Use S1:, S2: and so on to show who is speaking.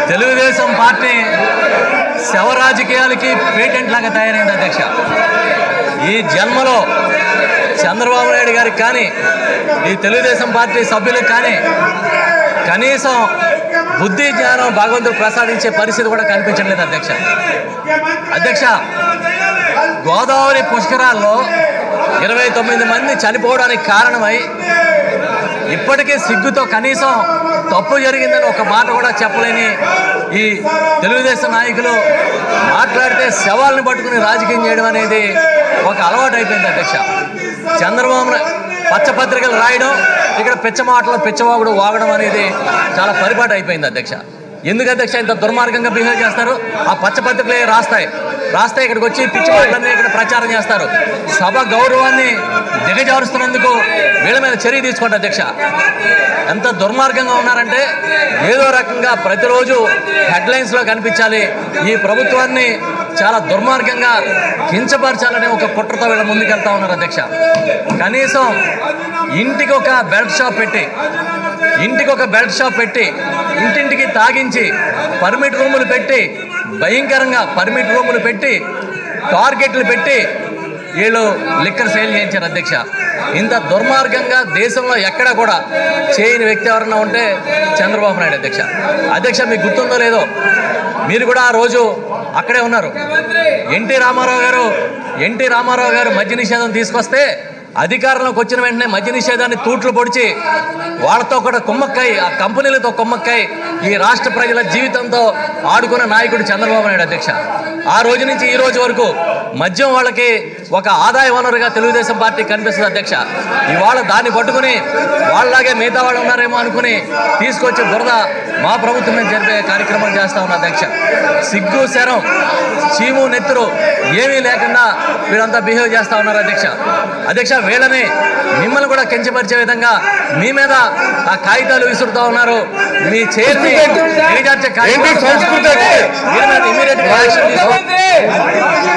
S1: Telugu Desam party శవ రాజకీయాలకి patent లాగా తయారైంది అధ్యక్ష ఈ జన్మలో చంద్రబాబు నాయుడు గారికి కానీ ఈ తెలుగుదేశం పార్టీ సభ్యులకు కానీ కనీసం బుద్ధి జ్ఞానం భగవంతుడు ప్రసాదించే పరిస్థితి కూడా కనిపించట్లేదు అధ్యక్ష అధ్యక్ష గోదావరి పుష్కరాల్లో ఇరవై తొమ్మిది మంది చనిపోవడానికి కారణమై ఇప్పటికీ సిగ్గుతో కనీసం తప్పు జరిగిందని ఒక మాట కూడా చెప్పలేని ఈ తెలుగుదేశం నాయకులు మాట్లాడితే శవాలను పట్టుకుని రాజకీయం చేయడం అనేది ఒక అలవాటు అయిపోయింది అధ్యక్ష చంద్రబాబు నా- పచ్చపత్రికలు రాయడం ఇక్కడ పిచ్చ మాటలు పిచ్చవాగుడు వాగడం అనేది చాలా పరిపాటు అయిపోయింది అధ్యక్ష ఎందుకు అధ్యక్ష ఇంత దుర్మార్గంగా బిహేవ్ చేస్తారు ఆ పచ్చపత్రికలే రాస్తాయి రాస్తే ఇక్కడికి వచ్చి పిచ్చి మాటలన్నీ ఇక్కడ ప్రచారం చేస్తారు సభ గౌరవాన్ని దిగజారుస్తున్నందుకు వీళ్ళ మీద చర్య తీసుకోండి అధ్యక్ష ఎంత దుర్మార్గంగా ఉన్నారంటే ఏదో రకంగా ప్రతిరోజు హెడ్లైన్స్లో కనిపించాలి ఈ ప్రభుత్వాన్ని చాలా దుర్మార్గంగా కించపరచాలని ఒక కుట్రతో వీళ్ళ ముందుకెళ్తా ఉన్నారు అధ్యక్ష కనీసం ఇంటికి ఒక బెల్ట్ షాప్ పెట్టి ఇంటికి ఒక బెల్ట్ షాప్ పెట్టి ఇంటింటికి తాగించి పర్మిట్ రూములు పెట్టి భయంకరంగా పర్మిట్ రూములు పెట్టి టార్గెట్లు పెట్టి వీళ్ళు లిక్కర్ సేల్ చేయించారు అధ్యక్ష ఇంత దుర్మార్గంగా దేశంలో ఎక్కడ కూడా చేయని వ్యక్తి ఎవరన్నా ఉంటే చంద్రబాబు నాయుడు అధ్యక్ష అధ్యక్ష మీకు గుర్తుందో లేదో మీరు కూడా ఆ రోజు అక్కడే ఉన్నారు ఎన్టీ రామారావు గారు ఎన్టీ రామారావు గారు మద్య నిషేధం తీసుకొస్తే అధికారంలోకి వచ్చిన వెంటనే మద్య నిషేధాన్ని తూట్లు పొడిచి వాళ్ళతో కూడా కుమ్మక్కై ఆ కంపెనీలతో కుమ్మక్కై ఈ రాష్ట్ర ప్రజల జీవితంతో ఆడుకున్న నాయకుడు చంద్రబాబు నాయుడు అధ్యక్ష ఆ రోజు నుంచి ఈ రోజు వరకు మద్యం వాళ్ళకి ఒక ఆదాయ వనరుగా తెలుగుదేశం పార్టీ కనిపిస్తుంది అధ్యక్ష ఇవాళ దాన్ని పట్టుకుని వాళ్ళలాగే మిగతా వాళ్ళు ఉన్నారేమో అనుకుని తీసుకొచ్చి బురద మా ప్రభుత్వం మీద జరిపే కార్యక్రమం చేస్తా ఉన్న అధ్యక్ష సిగ్గు శరం చీము నెత్తురు ఏమీ లేకుండా వీళ్ళంతా బిహేవ్ చేస్తా ఉన్నారు అధ్యక్ష అధ్యక్ష వీళ్ళని మిమ్మల్ని కూడా కించపరిచే విధంగా మీ మీద ఆ కాగితాలు విసురుతా ఉన్నారు మీ చైర్ని దిగజార్చే కార్యక్రమం
S2: ఏంటి సంస్కృతి?
S1: వీళ్ళ మీద immediate గా action తీసుకో-